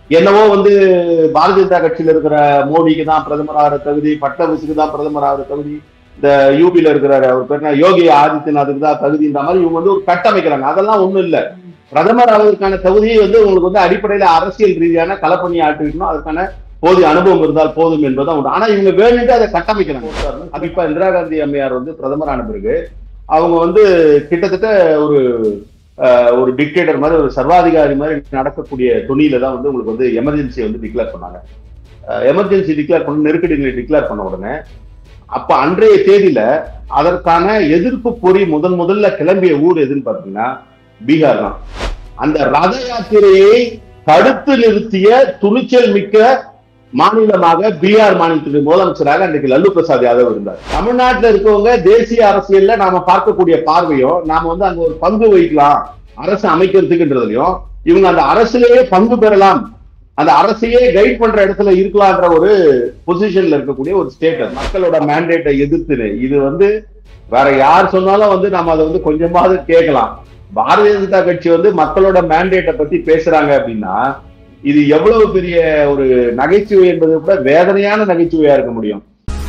என்னவோ வந்து பாரதிய ஜனதா கட்சியில இருக்கிற மோடிக்கு தான் பிரதமர் ஆகிற தகுதி பட்னவிஸுக்கு தான் பிரதமர் ஆகிற தகுதி இந்த யூபியில இருக்கிற அவர் பேர் என்ன, யோகி ஆதித்யநாத்துக்கு தான் தகுதின்ற மாதிரி இவங்க வந்து ஒரு கட்டமைக்கிறாங்க அதெல்லாம் ஒண்ணும் இல்ல பிரதமர் ஆவதற்கான தகுதியை வந்து உங்களுக்கு வந்து அடிப்படையில அரசியல் ரீதியான களப்பணி ஆற்றிக்கணும் அதுக்கான போதிய அனுபவம் இருந்தால் போதும் என்பதுதான் உண்டு ஆனா இவங்க வேணுட்டு அதை கட்டமைக்கிறாங்க அப்ப இப்ப இந்திரா காந்தி அம்மையார் வந்து பிரதமர் ஆன பிறகு அவங்க வந்து கிட்டத்தட்ட ஒரு அஹ், ஒரு டிக்டேட்டர் மாதிரி ஒரு சர்வாதிகாரி மாதிரி நடக்கக்கூடிய துணியில தான் வந்து உங்களுக்கு வந்து எமர்ஜென்சி வந்து டிக்ளேர் பண்ணாங்க எமர்ஜென்சி டிக்ளேர் பண்ண நெருக்கடி நிலை டிக்ளேர் பண்ண உடனே அப்ப அன்றைய தேதியில அதற்கான எதிர்ப்பு பொறி முதன் முதல்ல கிளம்பிய ஊர் எதுன்னு பாத்தீங்கன்னா பீகார் தான் அந்த ரத யாத்திரையை தடுத்து நிறுத்திய துணிச்சல் மிக்க மாநிலமாக பீகார் மாநிலத்துடைய முதலமைச்சராக அன்றைக்கு லல்லு பிரசாத் யாதவ் இருந்தார் தமிழ்நாட்டுல இருக்கவங்க தேசிய அரசியல்ல நாம பார்க்கக்கூடிய பார்வையும் நாம வந்து அங்க ஒரு பங்கு வகிக்கலாம் அரசு அமைக்கிறதுக்குன்றதுலயும் இவங்க அந்த அரசிலேயே பங்கு பெறலாம் அந்த அரசையே கைட் பண்ற இடத்துல இருக்கலாம்ன்ற ஒரு பொசிஷன்ல இருக்கக்கூடிய ஒரு ஸ்டேட் மக்களோட மேண்டேட்டை எதிர்த்து இது வந்து வேற யார் சொன்னாலும் வந்து நம்ம அதை வந்து கொஞ்சமாவது கேட்கலாம் பாரதிய ஜனதா கட்சி வந்து மக்களோட மேண்டேட்டை பத்தி பேசுறாங்க அப்படின்னா இது எவ்வளவு பெரிய ஒரு நகைச்சுவை என்பது கூட வேதனையான நகைச்சுவையா இருக்க முடியும்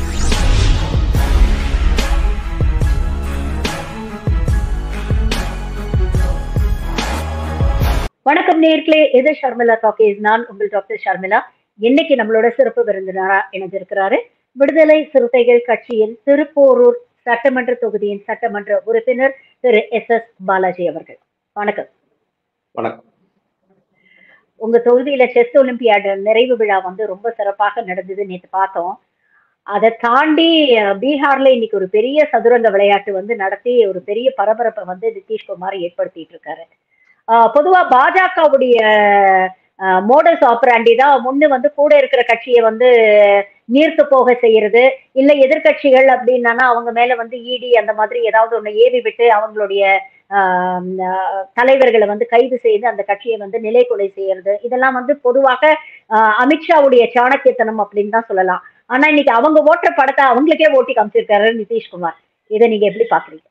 வணக்கம் நேர்களே இது ஷர்மிளா டாக்கேஸ் நான் உங்கள் டாக்டர் ஷர்மிளா இன்னைக்கு நம்மளோட சிறப்பு விருந்தினரா இணைஞ்சிருக்கிறாரு விடுதலை சிறுத்தைகள் கட்சியின் திருப்போரூர் சட்டமன்ற தொகுதியின் சட்டமன்ற உறுப்பினர் திரு எஸ் எஸ் பாலாஜி அவர்கள் வணக்கம் வணக்கம் உங்க தொகுதியில செஸ் ஒலிம்பியாடு நிறைவு விழா வந்து ரொம்ப சிறப்பாக நடந்தது நேற்று பார்த்தோம் அதை தாண்டி அஹ், பீகார்ல இன்னைக்கு ஒரு பெரிய சதுரங்க விளையாட்டு வந்து நடத்தி ஒரு பெரிய பரபரப்பை வந்து நிதிஷ்குமார் ஏற்படுத்திட்டு இருக்காரு ஆஹ், பொதுவா பாஜகவுடைய மோடஸ் ஆப்பராண்டி தான் முன்னு வந்து கூட இருக்கிற கட்சியை வந்து நீர்த்து போக செய்யறது இல்ல எதிர்க்கட்சிகள் அப்படின்னா அவங்க மேல வந்து இடி அந்த மாதிரி ஏதாவது ஒண்ணு ஏவி விட்டு அவங்களுடைய ஆஹ், ஆஹ், தலைவர்களை வந்து கைது செய்து அந்த கட்சியை வந்து நிலை கொலை செய்யறது இதெல்லாம் வந்து பொதுவாக ஆஹ், அமித்ஷாவுடைய சாணக்கியத்தனம் அப்படின்னு தான் சொல்லலாம் ஆனா இன்னைக்கு அவங்க ஓட்டுற படத்தை அவங்களுக்கே ஓட்டி காமிச்சிருக்காரு நிதிஷ்குமார் இதை நீங்க எப்படி பாக்குறீங்க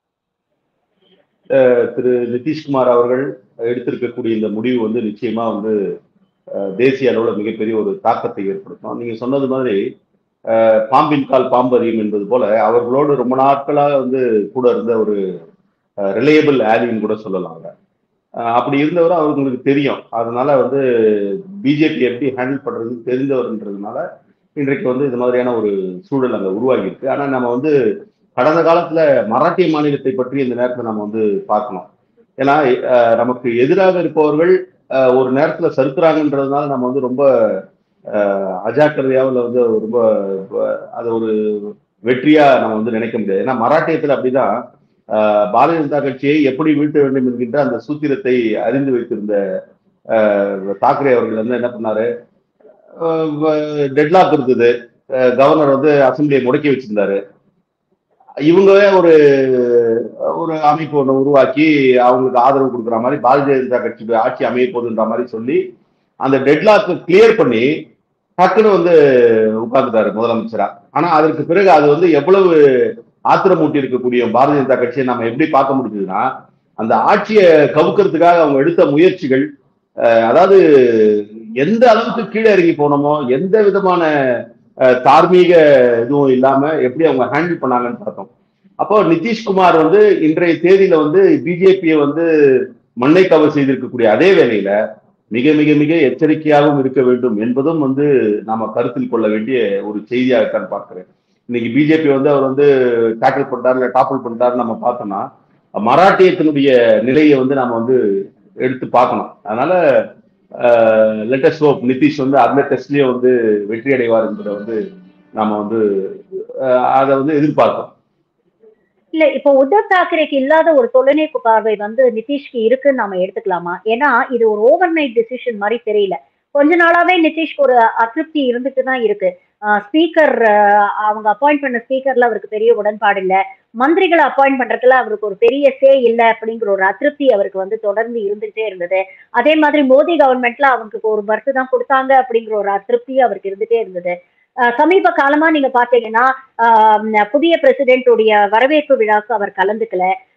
திரு நிதிஷ்குமார் அவர்கள் எடுத்திருக்கக்கூடிய இந்த முடிவு வந்து நிச்சயமா வந்து அஹ், தேசிய அளவுல மிகப்பெரிய ஒரு தாக்கத்தை ஏற்படுத்தும் நீங்க சொன்னது மாதிரி அஹ், பாம்பின் கால் பாம்பறியும் என்பது போல அவர்களோடு ரொம்ப நாட்களாக வந்து கூட இருந்த ஒரு ரிலையபிள் ஆலின்னு கூட சொல்லலாம் அவங்க. அஹ், அப்படி இருந்தவர் அவங்களுக்கு தெரியும் அதனால வந்து பிஜேபி எப்படி ஹேண்டில் பண்றதுன்னு தெரிந்தவர்ன்றதுனால இன்றைக்கு வந்து இது மாதிரியான ஒரு சூழல் அங்க உருவாகி இருக்கு ஆனா நம்ம வந்து கடந்த காலத்துல மராட்டிய மாநிலத்தை பற்றி இந்த நேரத்துல நம்ம வந்து பார்க்கணும் ஏன்னா அஹ், நமக்கு எதிராக இருப்பவர்கள் அஹ், ஒரு நேரத்துல சறுக்குறாங்கன்றதுனால நம்ம வந்து ரொம்ப அஹ், அஜாக்கிரதையாவும் இல்ல வந்து ரொம்ப அஹ், அது ஒரு வெற்றியா நம்ம வந்து நினைக்க முடியாது ஏன்னா மராட்டியத்துல அப்படிதான் அஹ், பாரதிய ஜனதா கட்சியை எப்படி வீழ்த்த வேண்டும் என்கின்ற அந்த சூத்திரத்தை அறிந்து வைத்திருந்த அஹ், தாக்கரே அவர்கள் வந்து என்ன பண்ணாரு டெட்லாக் இருந்தது அஹ், கவர்னர் வந்து அசம்பிளியை முடக்கி வச்சிருந்தாரு இவங்களே ஒரு ஒரு அமைப்பு ஒன்று உருவாக்கி அவங்களுக்கு ஆதரவு கொடுக்குற மாதிரி பாரதிய ஜனதா கட்சியுடைய ஆட்சி அமைய போகுதுன்ற மாதிரி சொல்லி அந்த டெட்லாக் கிளியர் பண்ணி டக்குன்னு வந்து உட்கார்ந்துட்டாரு முதலமைச்சரா ஆனா அதற்கு பிறகு அது வந்து எவ்வளவு ஆத்திரமூட்டி இருக்கக்கூடிய பாரதிய ஜனதா கட்சியை நம்ம எப்படி பார்க்க முடியுதுன்னா அந்த ஆட்சியை கவுக்கிறதுக்காக அவங்க எடுத்த முயற்சிகள் அஹ், அதாவது எந்த அளவுக்கு கீழே இறங்கி போனோமோ எந்த விதமான அஹ், தார்மீக இதுவும் இல்லாம எப்படி அவங்க ஹேண்டில் பண்ணாங்கன்னு பார்த்தோம் அப்போ நிதிஷ்குமார் வந்து இன்றைய தேதியில வந்து பிஜேபியை வந்து மண்ணை கவர் செய்திருக்கக்கூடிய அதே வேளையில மிக மிக மிக எச்சரிக்கையாகவும் இருக்க வேண்டும் என்பதும் வந்து நாம கருத்தில் கொள்ள வேண்டிய ஒரு செய்தியாகத்தான் பார்க்கிறேன் இன்னைக்கு பிஜேபி வந்து அவர் வந்து டேக்கிள் பண்ணிட்டாரு இல்லை டாப்பிள் பண்ணிட்டாரு நம்ம பார்த்தோம்னா மராட்டியத்தினுடைய நிலையை வந்து நாம வந்து எடுத்து பார்க்கணும் அதனால லெட்டஸ்ட் ஹோப் நிதிஷ் வந்து அந்த டெஸ்ட்லயே வந்து வெற்றி அடைவார் என்பதை வந்து நாம வந்து அஹ், அதை வந்து எதிர்பார்க்கோம் இல்ல இப்போ உத்தவ் தாக்கரேக்கு இல்லாத ஒரு தொலைநோக்கு பார்வை வந்து நிதிஷ்க்கு இருக்குன்னு நாம எடுத்துக்கலாமா ஏன்னா இது ஒரு ஓவர் நைட் டிசிஷன் மாதிரி தெரியல கொஞ்ச நாளாவே நிதிஷ்க்கு ஒரு அதிருப்தி இருந்துட்டு தான் இருக்கு ஸ்பீக்கர் அவங்க அப்பாயிண்ட் பண்ண ஸ்பீக்கர்ல அவருக்கு பெரிய உடன்பாடு இல்ல மந்திரிகளை அப்பாயிண்ட் பண்றதுல அவருக்கு ஒரு பெரிய சே இல்ல அப்படிங்கிற ஒரு அதிருப்தி அவருக்கு வந்து தொடர்ந்து இருந்துகிட்டே இருந்தது அதே மாதிரி மோடி கவர்மெண்ட்ல அவங்களுக்கு ஒரு பர்த் தான் கொடுத்தாங்க அப்படிங்கிற ஒரு அதிருப்தி அவருக்கு இருந்துட்டே இருந்தது அஹ் சமீப காலமா நீங்க பாத்தீங்கன்னா ஆஹ் புதிய பிரசிடென்ட் உடைய வரவேற்பு விழாக்கு அவர் கலந்துக்கல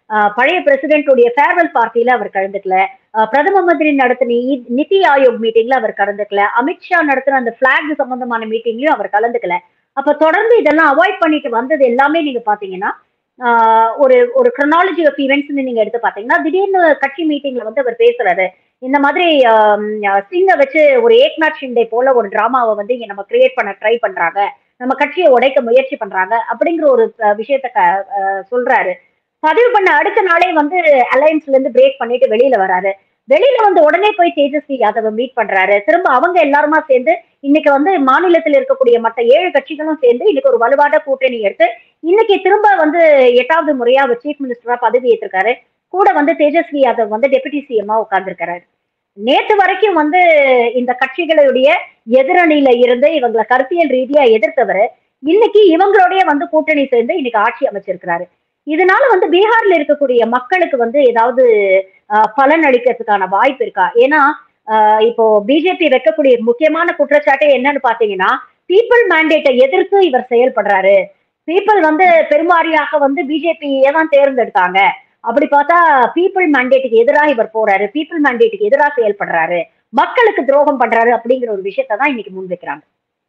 ஆஹ் பழைய பிரசிடென்ட்டுடைய ஃபேர்வெல் பார்ட்டியில அவர் கலந்துக்கல ஆஹ் பிரதம மந்திரி நடத்தின இ- நிதி ஆயோக் மீட்டிங்ல அவர் கலந்துக்கல அமித்ஷா நடத்தின அந்த பிளாக் சம்பந்தமான மீட்டிங்லயும் அவர் கலந்துக்கல அப்ப தொடர்ந்து இதெல்லாம் அவாய்ட் பண்ணிட்டு வந்தது எல்லாமே நீங்க பாத்தீங்கன்னா ஆஹ் ஒரு ஒரு chronology ஆஃப் ஈவெண்ட்ஸ் நீங்க எடுத்து பாத்தீங்கன்னா திடீர்னு கட்சி மீட்டிங்ல வந்து அவர் பேசுறாரு இந்த மாதிரி சிங்க வச்சு ஒரு ஏக்நாத் ஷிண்டே போல ஒரு டிராமாவை வந்து இங்க நம்ம கிரியேட் பண்ண ட்ரை பண்றாங்க நம்ம கட்சியை உடைக்க முயற்சி பண்றாங்க அப்படிங்கிற ஒரு அஹ், விஷயத்த க- அஹ், சொல்றாரு பதிவு பண்ண அடுத்த நாளே வந்து அலையன்ஸ்ல இருந்து பிரேக் பண்ணிட்டு வெளியில வராரு வெளியில வந்து உடனே போய் தேஜஸ்வி யாதவ மீட் பண்றாரு திரும்ப அவங்க எல்லாருமா சேர்ந்து இன்னைக்கு வந்து மாநிலத்தில் இருக்கக்கூடிய மற்ற ஏழு கட்சிகளும் சேர்ந்து இன்னைக்கு ஒரு வலுவான கூட்டணி எடுத்து இன்னைக்கு திரும்ப வந்து எட்டாவது முறையா அவர் சீஃப் மினிஸ்டரா பதவி ஏற்றிருக்காரு கூட வந்து தேஜஸ்வி யாதவ் வந்து டெபுட்டி சிஎம்மா உட்கார்ந்துருக்காரு நேத்து வரைக்கும் வந்து இந்த கட்சிகளுடைய எதிரணியில இருந்து இவங்களை கருத்தியல் ரீதியா எதிர்த்தவர் இன்னைக்கு இவங்களோடய வந்து கூட்டணி சேர்ந்து இன்னைக்கு ஆட்சி அமைச்சிருக்கிறாரு இதனால வந்து பீகார்ல இருக்கக்கூடிய மக்களுக்கு வந்து ஏதாவது ஆஹ், பலன் அளிக்கிறதுக்கான வாய்ப்பு இருக்கா ஏன்னா ஆஹ், இப்போ பிஜேபி வைக்கக்கூடிய முக்கியமான குற்றச்சாட்டே என்னன்னு பாத்தீங்கன்னா பீப்புள் மேண்டேட்டை எதிர்த்து இவர் செயல்படுறாரு பீப்புள் வந்து பெரும்பாரியாக வந்து பிஜேபியே தான் தேர்ந்தெடுத்தாங்க அப்படி பார்த்தா பீப்புள் மேண்டேட்டுக்கு எதிராக இவர் போறாரு பீப்புள் மேண்டேட்டுக்கு எதிராக செயல்படுறாரு மக்களுக்கு துரோகம் பண்றாரு அப்படிங்கிற ஒரு விஷயத்தை தான் இன்னைக்கு முன்வைக்கிறாங்க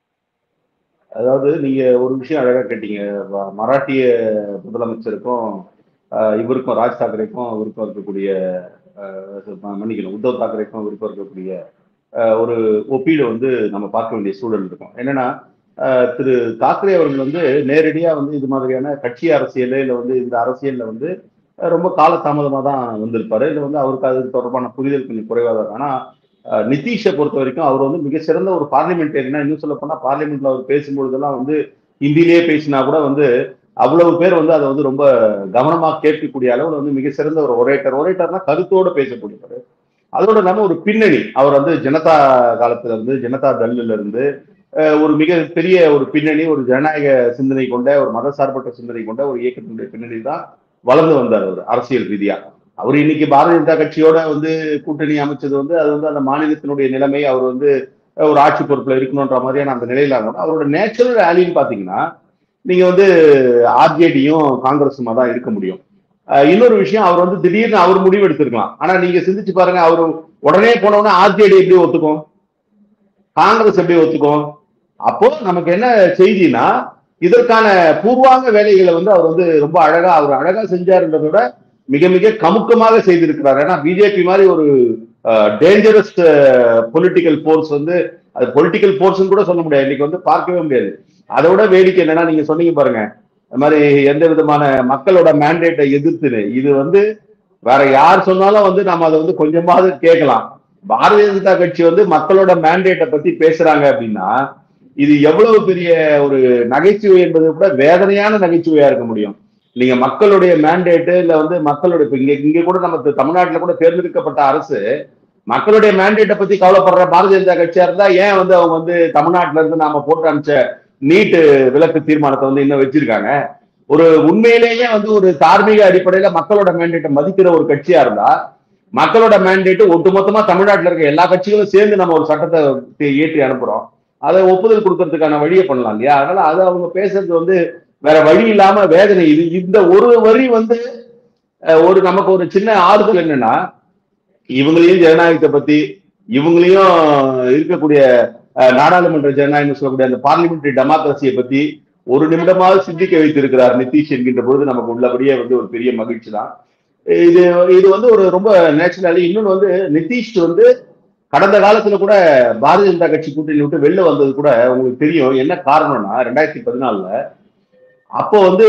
அதாவது நீங்க ஒரு விஷயம் அழகா கேட்டீங்க வ- மராட்டிய முதலமைச்சருக்கும் ஆஹ், இவருக்கும் ராஜ் தாக்கரேக்கும் விருப்பம் இருக்கக்கூடிய ஆஹ், ம- மன்னிக்கணும் உத்தவ் தாக்கரேக்கும் விருப்பம் இருக்கக்கூடிய ஆஹ், ஒரு ஒப்பீடு வந்து நம்ம பார்க்க வேண்டிய சூழல் இருக்கும் என்னன்னா ஆஹ், திரு தாக்கரே அவர்கள் வந்து நேரடியா வந்து இது மாதிரியான கட்சி அரசியல் இல்லை வந்து இந்த அரசியல்ல வந்து ஆஹ், ரொம்ப காலதாமதமா தான் வந்திருப்பாரு இல்லை வந்து அவருக்கு அது தொடர்பான புரிதல் கொஞ்சம் குறைவாக தான் ஆனா ஆஹ், நிதிஷை பொறுத்த வரைக்கும் அவர் வந்து மிக சிறந்த ஒரு பார்லிமெண்டேரியனா இன்னும் சொல்ல போனா பார்லிமெண்ட்ல அவர் பேசும்பொழுதெல்லாம் வந்து ஹிந்திலேயே பேசினா கூட வந்து அவ்வளவு பேர் வந்து அதை வந்து ரொம்ப கவனமா கேட்கக்கூடிய அளவுல வந்து மிக சிறந்த ஒரு ஒரேட்டர் ஒரேட்டர்னா கருத்தோட பேசக்கூடியவர் அதோட இல்லாம ஒரு பின்னணி அவர் வந்து ஜனதா காலத்துல இருந்து ஜனதா தள்ளுல இருந்து அஹ், ஒரு மிக பெரிய ஒரு பின்னணி ஒரு ஜனநாயக சிந்தனை கொண்ட ஒரு மதசார்பற்ற சிந்தனை கொண்ட ஒரு இயக்கத்தினுடைய பின்னணி தான் வளர்ந்து வந்தார் அவர் அரசியல் ரீதியா அவர் இன்னைக்கு பாரதிய ஜனதா கட்சியோட வந்து கூட்டணி அமைச்சது வந்து அது வந்து அந்த மாநிலத்தினுடைய நிலைமை அவர் வந்து அஹ், ஒரு ஆட்சி பொறுப்புல இருக்கணுன்ற மாதிரியான அந்த நிலையில இருந்தாலும் அவரோட நேச்சுரல் ஆலின்னு பாத்தீங்கன்னா நீங்க வந்து ஆர்ஜேடியும் காங்கிரஸுமா தான் இருக்க முடியும் அஹ், இன்னொரு விஷயம் அவர் வந்து திடீர்னு அவர் முடிவு எடுத்திருக்கலாம் ஆனா நீங்க சிந்திச்சு பாருங்க அவர் உடனே போனவுடனே ஆர்ஜேடி எப்படி ஒத்துக்கும் காங்கிரஸ் எப்படி ஒத்துக்கும் அப்போ நமக்கு என்ன செய்தினா இதற்கான பூர்வாங்க வேலைகளை வந்து அவர் வந்து ரொம்ப அழகா அவர் அழகா செஞ்சாருன்றதை விட மிக மிக கமுக்கமாக செய்திருக்கிறார் ஏன்னா பிஜேபி மாதிரி ஒரு டேஞ்சரஸ் பொலிட்டிக்கல் ஃபோர்ஸ் வந்து அது பொலிட்டிக்கல் ஃபோர்ஸ்னு கூட சொல்ல முடியாது இன்னைக்கு வந்து பார்க்கவே முடியாது அதை விட வேடிக்கை என்னன்னா நீங்க சொன்னீங்க பாருங்க இந்த மாதிரி எந்த விதமான மக்களோட மேண்டேட்டை எதிர்த்துன்னு இது வந்து வேற யார் சொன்னாலும் வந்து நம்ம அதை வந்து கொஞ்சமாவது கேட்கலாம் பாரதிய ஜனதா கட்சி வந்து மக்களோட மேண்டேட்டை பத்தி பேசுறாங்க அப்படின்னா இது எவ்வளவு பெரிய ஒரு நகைச்சுவை என்பது கூட வேதனையான நகைச்சுவையா இருக்க முடியும் நீங்க மக்களுடைய மேண்டேட்டு இல்ல வந்து மக்களுடைய இப்ப இங்க இங்க கூட நம்ம த- தமிழ்நாட்டுல கூட தேர்ந்தெடுக்கப்பட்ட அரசு மக்களுடைய மேண்டேட்டை பத்தி கவலைப்படுற பாரதிய ஜனதா கட்சியா இருந்தா ஏன் வந்து அவங்க வந்து தமிழ்நாட்டுல இருந்து நாம போட்டு அனுப்பிச்ச நீட்டு விலக்கு தீர்மானத்தை வந்து இன்னும் வச்சிருக்காங்க ஒரு உண்மையிலேயே வந்து ஒரு தார்மீக அடிப்படையில மக்களோட மேண்டேட்டை மதிக்கிற ஒரு கட்சியா இருந்தா மக்களோட மேண்டேட் ஒட்டுமொத்தமா தமிழ்நாட்டுல இருக்க எல்லா கட்சிகளும் சேர்ந்து நம்ம ஒரு சட்டத்தை தே- இயற்றி அனுப்புறோம் அதை ஒப்புதல் கொடுக்கறதுக்கான வழியை பண்ணலாம் இல்லையா அதனால அதை அவங்க பேசுறது வந்து வேற வழி இல்லாம வேதனை இது இந்த ஒரு வரி வந்து அஹ், ஒரு நமக்கு ஒரு சின்ன ஆறுதல் என்னன்னா இவங்களையும் ஜனநாயகத்தை பத்தி இவங்களையும் இருக்கக்கூடிய அஹ், நாடாளுமன்ற ஜனநாயகம் சொல்லக்கூடிய அந்த பார்லிமெண்டரி டெமோக்ரஸியை பத்தி ஒரு நிமிடமாவது சிந்திக்க வைத்திருக்கிறார் நிதிஷ் என்கின்ற பொழுது நமக்கு உள்ளபடியே வந்து ஒரு பெரிய மகிழ்ச்சி தான் இது இது வந்து ஒரு ரொம்ப நேச்சுரலி இன்னொன்று வந்து நிதிஷ் வந்து கடந்த காலத்துல கூட பாரதிய ஜனதா கட்சி கூட்டணி விட்டு வெளில வந்தது கூட உங்களுக்கு தெரியும் என்ன காரணம்னா ரெண்டாயிரத்தி பதினாலுல அப்போ வந்து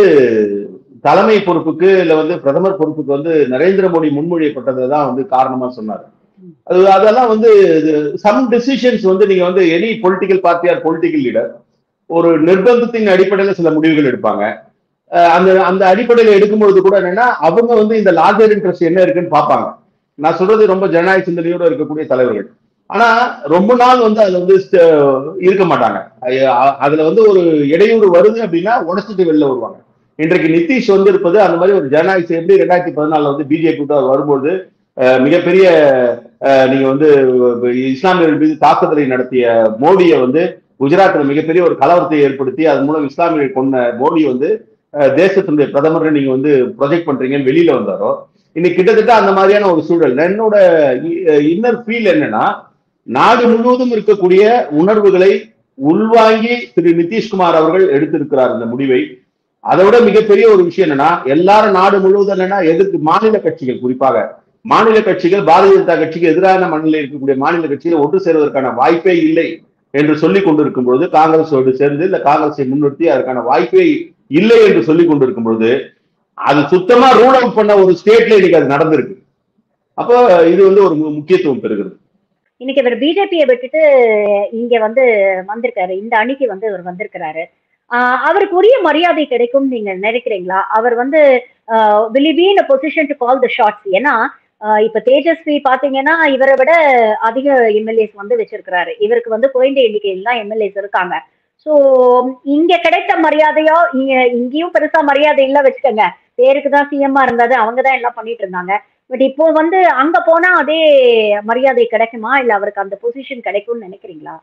தலைமை பொறுப்புக்கு இல்ல வந்து பிரதமர் பொறுப்புக்கு வந்து நரேந்திர மோடி முன்மொழியப்பட்டதை தான் வந்து காரணமா சொன்னார் அது அதெல்லாம் வந்து சம் டெசிஷன்ஸ் வந்து நீங்க வந்து any political party or political leader ஒரு நிர்பந்தத்தின் அடிப்படையில சில முடிவுகள் எடுப்பாங்க அஹ் அந்த அந்த அடிப்படையில எடுக்கும்பொழுது கூட என்னன்னா அவங்க வந்து இந்த லார்ஜர் இன்ட்ரெஸ்ட் என்ன இருக்குன்னு பார்ப்பாங்க நான் சொல்றது ரொம்ப ஜனநாயக சிந்தனையோட இருக்கக்கூடிய தலைவர்கள் ஆனா ரொம்ப நாள் வந்து அதுல வந்து ஸ்ட- இருக்க மாட்டாங்க அ- அதுல வந்து ஒரு இடையூறு வருது அப்படின்னா உடச்சிட்டு வெளில வருவாங்க இன்றைக்கு நிதிஷ் வந்து இருப்பது அந்த மாதிரி ஒரு ஜனநாயக எப்படி ரெண்டாயிரத்தி பதினாலுல வந்து பிஜேபி விட்டு அவர் வரும்போது அஹ், மிகப்பெரிய அஹ், நீங்க வந்து இஸ்லாமியர்கள் மீது தாக்குதலை நடத்திய மோடியை வந்து குஜராத்ல மிகப்பெரிய ஒரு கலவரத்தை ஏற்படுத்தி அதன் மூலம் இஸ்லாமியர்கள் கொண்ட மோடி வந்து அஹ், தேசத்தினுடைய பிரதமர் நீங்க வந்து ப்ரொஜெக்ட் பண்றீங்கன்னு வெளியில வந்தாரோ இன்னைக்கு கிட்டத்தட்ட அந்த மாதிரியான ஒரு சூழல் என்னோட இன்னர் ஃபீல் என்னன்னா நாடு முழுவதும் இருக்கக்கூடிய உணர்வுகளை உள்வாங்கி திரு நிதிஷ்குமார் அவர்கள் எடுத்திருக்கிறார் இந்த முடிவை அதை விட மிகப்பெரிய ஒரு விஷயம் என்னன்னா எல்லாரும் நாடு முழுவதும் என்னன்னா எதிர்த்து மாநில கட்சிகள் குறிப்பாக மாநில கட்சிகள் பாரதிய ஜனதா கட்சிக்கு எதிரான மண்ணில் இருக்கக்கூடிய மாநில கட்சிகள் ஒன்று சேருவதற்கான வாய்ப்பே இல்லை என்று சொல்லிக் கொண்டிருக்கும் பொழுது காங்கிரஸோடு சேர்ந்து இந்த காங்கிரஸை முன்னிறுத்தி அதற்கான வாய்ப்பே இல்லை என்று சொல்லிக் கொண்டிருக்கும் பொழுது அது சுத்தமா ரூல் அவுட் பண்ண ஒரு ஸ்டேட்ல இன்னைக்கு அது நடந்திருக்கு அப்போ இது வந்து ஒரு மு- முக்கியத்துவம் பெறுகிறது இன்னைக்கு இவர் பிஜேபியை விட்டுட்டு இங்க வந்து வந்திருக்காரு இந்த அணிக்கு வந்து இவர் வந்திருக்கிறாரு ஆஹ் அவருக்கு உரிய மரியாதை கிடைக்கும் நீங்க நினைக்கிறீங்களா அவர் வந்து will be in position to call the shots ஏன்னா ஆஹ் இப்ப தேஜஸ்வி பாத்தீங்கன்னா இவரை விட அதிக எம்எல்ஏஸ் வந்து வச்சிருக்கிறாரு இவருக்கு வந்து குறைந்த எண்ணிக்கையில் தான் எம்எல்ஏஸ் இருக்காங்க சோ இங்க கிடைத்த மரியாதையோ இங்க இங்கேயும் பெருசா மரியாதை இல்ல வச்சுக்கோங்க பேருக்கு தான் சிஎம்மா இருந்தாரு அவங்க தான் எல்லாம் பண்ணிட்டு இருந்தாங்க பட் இப்போ வந்து அங்க போனா அதே மரியாதை கிடைக்குமா இல்ல அவருக்கு அந்த பொசிஷன் கிடைக்கும்னு நினைக்கிறீங்களா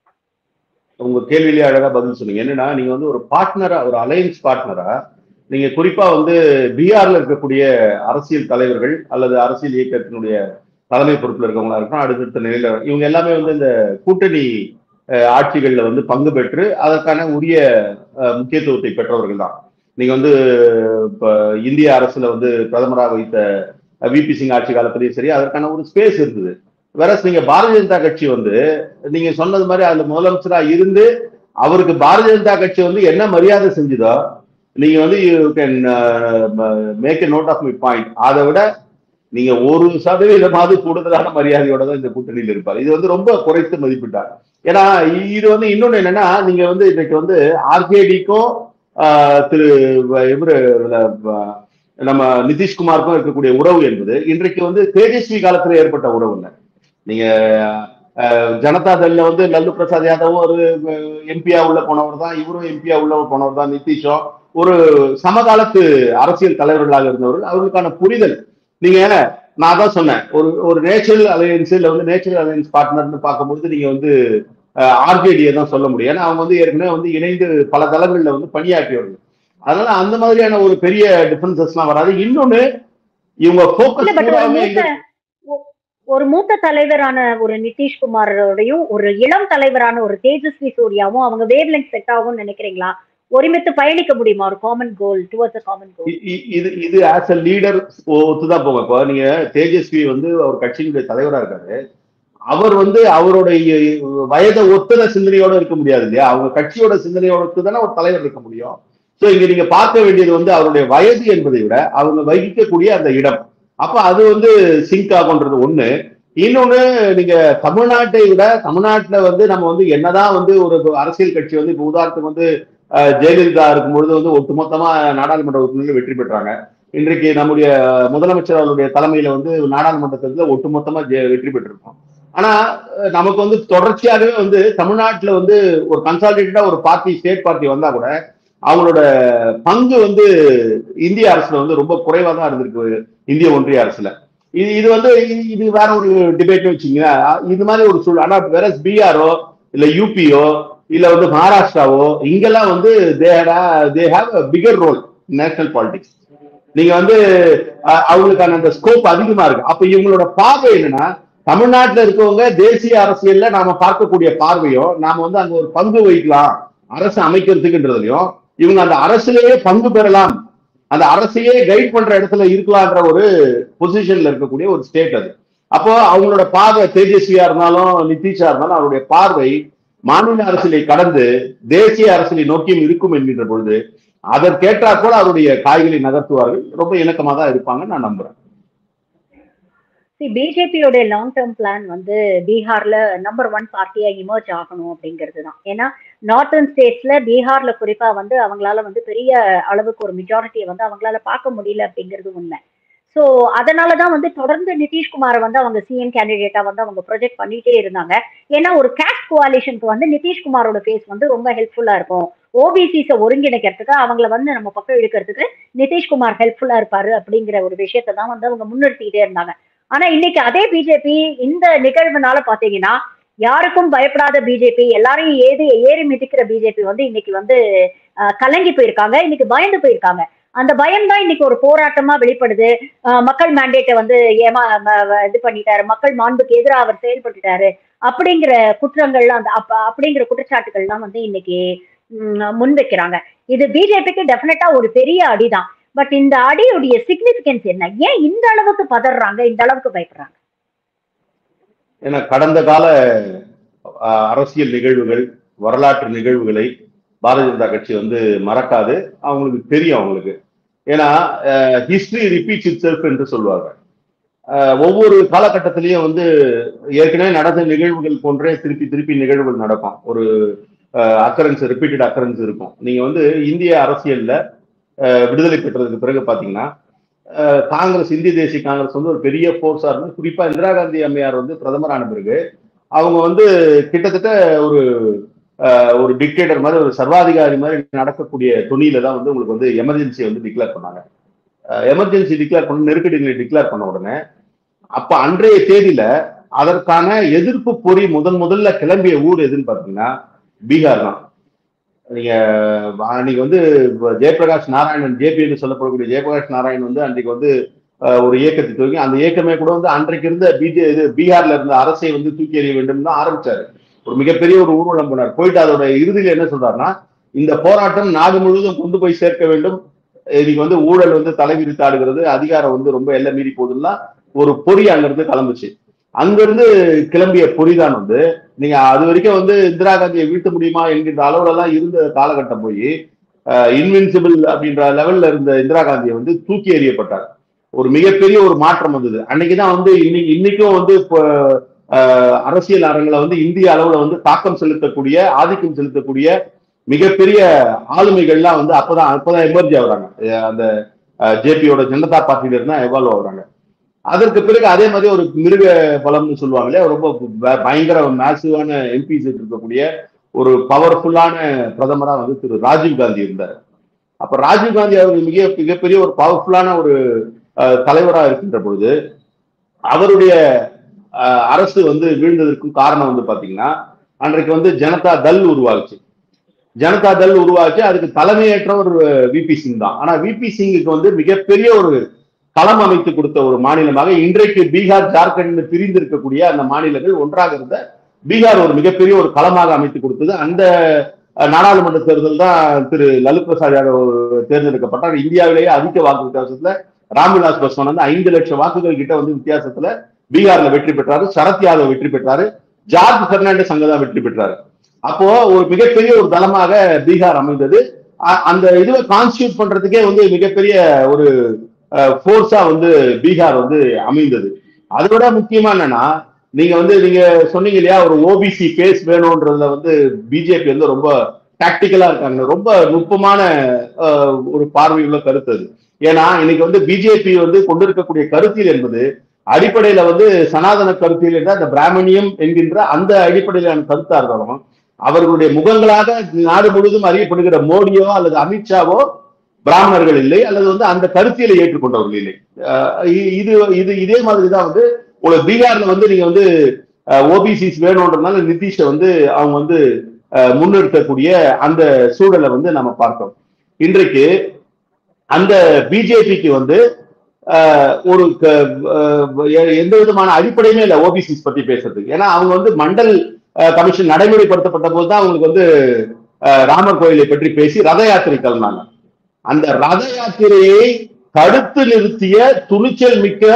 உங்க கேள்வியிலேயே அழகா பதில் சொன்னீங்க என்னன்னா நீங்க வந்து ஒரு பார்ட்னரா ஒரு அலையன்ஸ் பார்ட்னரா நீங்க குறிப்பா வந்து பீகார்ல இருக்கக்கூடிய அரசியல் தலைவர்கள் அல்லது அரசியல் இயக்கத்தினுடைய தலைமை பொறுப்புல இருக்கவங்களா இருக்கட்டும் அடுத்தடுத்த நிலையில இவங்க எல்லாமே வந்து இந்த கூட்டணி அஹ், ஆட்சிகள்ல வந்து பங்கு பெற்று அதற்கான உரிய அஹ், முக்கியத்துவத்தை பெற்றவர்கள் தான் நீங்க வந்து இப்ப இந்திய அரசுல வந்து பிரதமராக வைத்த விபி சிங் ஆட்சி காலத்திலேயும் சரி அதற்கான ஒரு ஸ்பேஸ் இருந்தது வேற நீங்க பாரதிய ஜனதா கட்சி வந்து நீங்க சொன்னது மாதிரி அதுல முதலமைச்சரா இருந்து அவருக்கு பாரதிய ஜனதா கட்சி வந்து என்ன மரியாதை செஞ்சுதோ நீங்க வந்து you can make a note of my point அதை விட நீங்க ஒரு சதவீதமாவது கூடுதலான மரியாதையோட தான் இந்த கூட்டணியில் இருப்பார் இது வந்து ரொம்ப குறைத்து மதிப்பிட்டார் ஏன்னா இ- இது வந்து இன்னொன்னு என்னன்னா நீங்க வந்து இன்னைக்கு வந்து ஆர்ஜேடிக்கும் திரு வ- இவரு வ- நம்ம நிதிஷ்குமாருக்கும் இருக்கக்கூடிய உறவு என்பது இன்றைக்கு வந்து தேஜஸ்வி காலத்துல ஏற்பட்ட உறவு இல்லை நீங்க அஹ், ஜனதா தள்ல வந்து லல்லு பிரசாத் யாதவும் ஒரு எம்பியா உள்ள போனவர் தான் இவரும் எம்பியா உள்ள போனவர் தான் நிதிஷும் ஒரு சமகாலத்து அரசியல் தலைவர்களாக இருந்தவர்கள் அவர்களுக்கான புரிதல் நீங்க நான் தான் சொன்னேன் ஒரு ஒரு நேச்சுரல் அலையன்ஸ் இல்ல வந்து நேச்சுரல் அலையன்ஸ் பார்ட்னர்னு பார்க்கும்போது நீங்க வந்து ஆர்ஜேடியை தான் சொல்ல முடியும் ஏன்னா அவங்க வந்து ஏற்கனவே வந்து இணைந்து பல தளங்கள்ல வந்து பணியாற்றியவர்கள் அதனால அந்த மாதிரியான ஒரு பெரிய டிஃபரன்சஸ்லாம் வராது இன்னொன்னு இவங்க இல்ல ஃபோக்கஸ் பட் ஒரு பூராமே மூத்த ஒ- ஒரு மூத்த தலைவரான ஒரு நிதிஷ்குமாரோடையும் ஒரு இளம் தலைவரான ஒரு தேஜஸ்வி சூர்யாவும் அவங்க வேவ் லெங்க் செட் ஆகும்னு நினைக்கிறீங்களா ஒருமித்து பயணிக்க முடியுமா ஒரு common goal towards a common goal இ- இ- இது இது ஆஸ் அ லீடர் ஒத்துதான் போங்க இப்போ நீங்க தேஜஸ்வி வந்து அவர் கட்சியினுடைய தலைவரா இருக்காரு அவர் வந்து அவருடைய வயதை ஒத்தன சிந்தனையோட இருக்க முடியாது இல்லையா அவங்க கட்சியோட சிந்தனையோட ஒத்துதானே ஒரு தலைவர் இருக்க முடியும் சோ இங்க நீங்க பார்க்க வேண்டியது வந்து அவருடைய வயது என்பதை விட அவங்க வகிக்கக்கூடிய அந்த இடம் அப்ப அது வந்து சிங்க் ஆகுன்றது ஒண்ணு இன்னொன்னு நீங்க தமிழ்நாட்டை விட தமிழ்நாட்டுல வந்து நம்ம வந்து என்னதான் வந்து ஒரு அரசியல் கட்சி வந்து இப்ப உதாரணத்துக்கு வந்து அஹ், ஜெயலலிதா இருக்கும்பொழுது வந்து ஒட்டுமொத்தமா நாடாளுமன்ற உறுப்பினர்கள் வெற்றி பெற்றாங்க இன்றைக்கு நம்முடைய முதலமைச்சர் அவருடைய தலைமையில வந்து நாடாளுமன்ற தேர்தலில் ஒட்டுமொத்தமா ஜெ- வெற்றி பெற்றிருக்கோம் ஆனா அஹ், நமக்கு வந்து தொடர்ச்சியாகவே வந்து தமிழ்நாட்டுல வந்து ஒரு கன்சாலிடேட்டடா ஒரு பார்ட்டி ஸ்டேட் பார்ட்டி வந்தா கூட அவங்களோட பங்கு வந்து இந்திய அரசுல வந்து ரொம்ப குறைவா தான் இருந்திருக்கு இந்திய ஒன்றிய அரசுல இது இது வந்து இது- இது வேற ஒரு டிபேட் வச்சுங்க இது மாதிரி ஒரு சூழல் ஆனா வேற பீகாரோ இல்ல யூபியோ இல்ல வந்து மகாராஷ்டிராவோ இங்கெல்லாம் வந்து they they have a bigger role national politics நீங்க வந்து அஹ், அவங்களுக்கான அந்த ஸ்கோப் அதிகமா இருக்கு அப்ப இவங்களோட பார்வை என்னன்னா தமிழ்நாட்டுல இருக்கவங்க தேசிய அரசியல்ல நாம பார்க்கக்கூடிய பார்வையும் நாம வந்து அங்க ஒரு பங்கு வகிக்கலாம் அரசு அமைக்கிறதுக்குன்றதுலயும் இவங்க அந்த அரசுலயே பங்கு பெறலாம் அந்த அரசையே கைட் பண்ற இடத்துல இருக்கலாம்ன்ற ஒரு பொசிஷன்ல இருக்கக்கூடிய ஒரு ஸ்டேட் அது அப்போ அவங்களோட பார்வை தேஜஸ்வியா இருந்தாலும் நிதிஷா இருந்தாலும் அவருடைய பார்வை மாநில அரசியலை கடந்து தேசிய அரசியலை நோக்கியும் இருக்கும் என்கின்ற பொழுது அதற்கேற்றா கூட அவருடைய காய்களை நகர்த்துவார்கள் ரொம்ப இணக்கமா தான் இருப்பாங்கன்னு நான் நம்புறேன் பிஜேபியோட லாங் டேர்ம் பிளான் வந்து பீகார்ல நம்பர் ஒன் பார்ட்டியா இமர்ஜ் ஆகணும் அப்படிங்கிறது தான் ஏன்னா நார்த்தன் ஸ்டேட்ஸ்ல பீகார்ல குறிப்பா வந்து அவங்களால வந்து பெரிய அளவுக்கு ஒரு மெஜாரிட்டியை வந்து அவங்களால பார்க்க முடியல அப்படிங்கிறது உண்மை ஸோ அதனால தான் வந்து தொடர்ந்து நிதிஷ்குமாரை வந்து அவங்க சிஎம் கேண்டிடேட்டா வந்து அவங்க ப்ரொஜெக்ட் பண்ணிட்டே இருந்தாங்க ஏன்னா ஒரு கேஸ்ட் கோவாலிஷனுக்கு வந்து நிதிஷ்குமாரோட ஃபேஸ் வந்து ரொம்ப ஹெல்ப்ஃபுல்லா இருக்கும் ஓபிசிஸை ஒருங்கிணைக்கிறதுக்கு அவங்கள வந்து நம்ம பக்கம் இழுக்கிறதுக்கு நிதிஷ்குமார் ஹெல்ப்ஃபுல்லா இருப்பாரு அப்படிங்கிற ஒரு விஷயத்தை தான் வந்து அவங்க முன்னிறுத்திக்கிட்டே இருந்தாங்க ஆனா இன்னைக்கு அதே பிஜேபி இந்த நிகழ்வுனால பாத்தீங்கன்னா யாருக்கும் பயப்படாத பிஜேபி எல்லாரையும் ஏது ஏறி மிதிக்கிற பிஜேபி வந்து இன்னைக்கு வந்து அஹ், கலங்கி போயிருக்காங்க இன்னைக்கு பயந்து போயிருக்காங்க அந்த பயம் தான் இன்னைக்கு ஒரு போராட்டமா வெளிப்படுது அஹ், மக்கள் மேண்டேட்டை வந்து ஏமா ம- வ- இது பண்ணிட்டாரு மக்கள் மாண்புக்கு எதிராக அவர் செயல்பட்டுட்டாரு அப்படிங்கிற குற்றங்கள்லாம் அந்த அப்ப அப்படிங்கிற குற்றச்சாட்டுகள்லாம் வந்து இன்னைக்கு ம், முன்வைக்கிறாங்க இது பிஜேபிக்கு டெஃபினட்டா ஒரு பெரிய அடிதான் பட் இந்த அடியுடைய சிக்னிபிகன்ஸ் என்ன ஏன் இந்த அளவுக்கு பதறாங்க இந்த அளவுக்கு பயப்படுறாங்க ஏன்னா கடந்த கால ஆஹ், அரசியல் நிகழ்வுகள் வரலாற்று நிகழ்வுகளை பாரதிய ஜனதா கட்சி வந்து மறக்காது அவங்களுக்கு தெரியும் அவங்களுக்கு ஏன்னா ஹிஸ்டரி ரிப்பீட்ஸ் இட் செல்ஃப் என்று சொல்லுவாங்க ஆஹ், ஒவ்வொரு காலகட்டத்திலையும் வந்து ஏற்கனவே நடந்த நிகழ்வுகள் போன்றே திருப்பி திருப்பி நிகழ்வுகள் நடக்கும் ஒரு அக்கரன்ஸ் ரிப்பீட்டட் அக்கரன்ஸ் இருக்கும் நீங்க வந்து இந்திய அரசியல்ல ஆஹ், விடுதலை பெற்றதுக்கு பிறகு பாத்தீங்கன்னா ஆஹ், காங்கிரஸ் இந்திய தேசிய காங்கிரஸ் வந்து ஒரு பெரிய போர்ஸா இருந்து குறிப்பா இந்திரா காந்தி அம்மையார் வந்து பிரதமரான பிறகு அவங்க வந்து கிட்டத்தட்ட ஒரு ஆஹ், ஒரு டிக்டேட்டர் மாதிரி ஒரு சர்வாதிகாரி மாதிரி நடக்கக்கூடிய துணியில தான் வந்து உங்களுக்கு வந்து எமர்ஜென்சியை வந்து டிக்ளேர் பண்ணாங்க எமர்ஜென்சி டிக்ளேர் பண்ண நெருக்கடிகளை டிக்ளேர் பண்ண உடனே அப்ப அன்றைய தேதியில அதற்கான எதிர்ப்பு பொறி முதன் முதல்ல கிளம்பிய ஊர் எதுன்னு பாத்தீங்கன்னா பீகார் தான் நீங்க அன்னைக்கு வந்து ஜெயபிரகாஷ் நாராயணன் ஜேபி என்று சொல்லப்படக்கூடிய ஜெயபிரகாஷ் நாராயணன் வந்து அன்றைக்கு வந்து அஹ், ஒரு இயக்கத்தை தூக்கி அந்த இயக்கமே கூட வந்து அன்றைக்கு இருந்த பிஜே இது பீகார்ல இருந்த அரசை வந்து தூக்கி எறிய வேண்டும் தான் ஆரம்பிச்சாரு ஒரு மிகப்பெரிய ஒரு ஊர்வலம் போனார் போயிட்டு அதோட இறுதியில் என்ன சொல்றாருன்னா இந்த போராட்டம் நாடு முழுவதும் கொண்டு போய் சேர்க்க வேண்டும் இன்னைக்கு வந்து ஊழல் வந்து தலைவிரித்தாடுகிறது அதிகாரம் வந்து ரொம்ப எல்லை மீறி போகுதுன்னா ஒரு பொறி அங்கிருந்து கிளம்புச்சு அங்கிருந்து கிளம்பிய பொறிதான் வந்து நீங்க அது வரைக்கும் வந்து இந்திரா காந்தியை வீழ்த்த முடியுமா என்கின்ற அளவுல எல்லாம் இருந்த காலகட்டம் போய் இன்வின்சிபிள் அப்படின்ற லெவல்ல இருந்த இந்திரா காந்தியை வந்து தூக்கி எறியப்பட்டார் ஒரு மிகப்பெரிய ஒரு மாற்றம் வந்தது அன்னைக்குதான் வந்து இன்னைக்கு இன்னைக்கும் வந்து இப்போ ஆஹ், அரசியல் அரங்கில வந்து இந்திய அளவுல வந்து தாக்கம் செலுத்தக்கூடிய ஆதிக்கம் செலுத்தக்கூடிய மிகப்பெரிய ஆளுமைகள்லாம் வந்து அப்பதான் அப்பதான் எமர்ஜி ஆகுறாங்க அஹ் அந்த ஜேபியோட ஜனதா பார்ட்டியில இருந்தா எவால்வ் ஆகுறாங்க அதற்கு பிறகு அதே மாதிரி ஒரு மிருக பலம்னு சொல்லுவாங்க இல்லையா ரொம்ப ப- பயங்கர மேசிவான எம்பிஸ் இருக்கக்கூடிய ஒரு பவர்ஃபுல்லான பிரதமரா வந்து திரு ராஜீவ் காந்தி இருந்தார் அப்ப ராஜீவ் காந்தி அவர் மிக மிகப்பெரிய ஒரு பவர்ஃபுல்லான ஒரு அஹ், தலைவரா இருக்கின்ற பொழுது அவருடைய அஹ், அரசு வந்து வீழ்ந்ததற்கும் காரணம் வந்து பாத்தீங்கன்னா அன்றைக்கு வந்து ஜனதா தள் உருவாச்சு ஜனதா தள் உருவாச்சு அதுக்கு தலைமையேற்றவர் விபி சிங் தான் ஆனா விபி சிங்குக்கு வந்து மிகப்பெரிய ஒரு களம் அமைத்து கொடுத்த ஒரு மாநிலமாக இன்றைக்கு பீகார் ஜார்க்கண்ட் பிரிந்து இருக்கக்கூடிய அந்த மாநிலங்கள் ஒன்றாக இருந்த பீகார் ஒரு மிகப்பெரிய ஒரு களமாக அமைத்து கொடுத்தது அந்த அஹ், நாடாளுமன்ற தேர்தல் தான் திரு லலு பிரசாத் யாதவ் தேர்ந்தெடுக்கப்பட்டார் இந்தியாவிலேயே அதிக வாக்கு வித்தியாசத்துல ராம்விலாஸ் பாஸ்வான் வந்து ஐந்து லட்சம் வாக்குகள் கிட்ட வந்து வித்தியாசத்துல பீகார்ல வெற்றி பெற்றாரு சரத் யாதவ் வெற்றி பெற்றாரு ஜார்ஜ் பெர்னாண்டஸ் அங்கதான் வெற்றி பெற்றாரு அப்போ ஒரு மிகப்பெரிய ஒரு தளமாக பீகார் அமைந்தது அ- அந்த இதுவை கான்ஸ்டியூட் பண்றதுக்கே வந்து மிகப்பெரிய ஒரு ஃபோர்ஸா வந்து பீகார் வந்து அமைந்தது அதை விட முக்கியமா என்னன்னா நீங்க வந்து நீங்க சொன்னீங்க இல்லையா ஒரு ஓபிசி பேஸ் வேணும்ன்றதுல வந்து பிஜேபி வந்து ரொம்ப டாக்டிக்கலா இருக்காங்க ரொம்ப நுட்பமான அஹ், ஒரு பார்வையுள்ள கருத்து அது ஏன்னா இன்னைக்கு வந்து பிஜேபி வந்து கொண்டிருக்கக்கூடிய கருத்தியல் என்பது அடிப்படையில வந்து சனாதன கருத்தியல் என்ற அந்த பிராமணியம் என்கின்ற அந்த அடிப்படையிலான கருத்தா இருந்தாலும் அவர்களுடைய முகங்களாக நாடு முழுவதும் அறியப்படுகிற மோடியோ அல்லது அமித்ஷாவோ பிராமணர்கள் இல்லை அல்லது வந்து அந்த கருத்தியலை ஏற்றுக்கொண்டவர்கள் இல்லை அஹ் இ- இது இது இதே மாதிரி தான் வந்து உங்களுக்கு பீகார்ல வந்து நீங்க வந்து ஓபிசிஸ் வேணும்ன்றதுனால நிதிஷை வந்து அவங்க வந்து அஹ், முன்னிறுத்தக்கூடிய அந்த சூழலை வந்து நம்ம பார்த்தோம் இன்றைக்கு அந்த பிஜேபிக்கு வந்து அஹ், ஒரு க- அஹ், எ- எந்த விதமான அடிப்படையுமே இல்லை ஓபிசிஸ் பத்தி பேசுறதுக்கு ஏன்னா அவங்க வந்து மண்டல் அஹ், கமிஷன் நடைமுறைப்படுத்தப்பட்ட போது தான் அவங்களுக்கு வந்து அஹ், ராமர் கோயிலை பற்றி பேசி ரத யாத்திரை கிளம்பினாங்க அந்த ரத யாத்திரையை தடுத்து நிறுத்திய துணிச்சல் மிக்க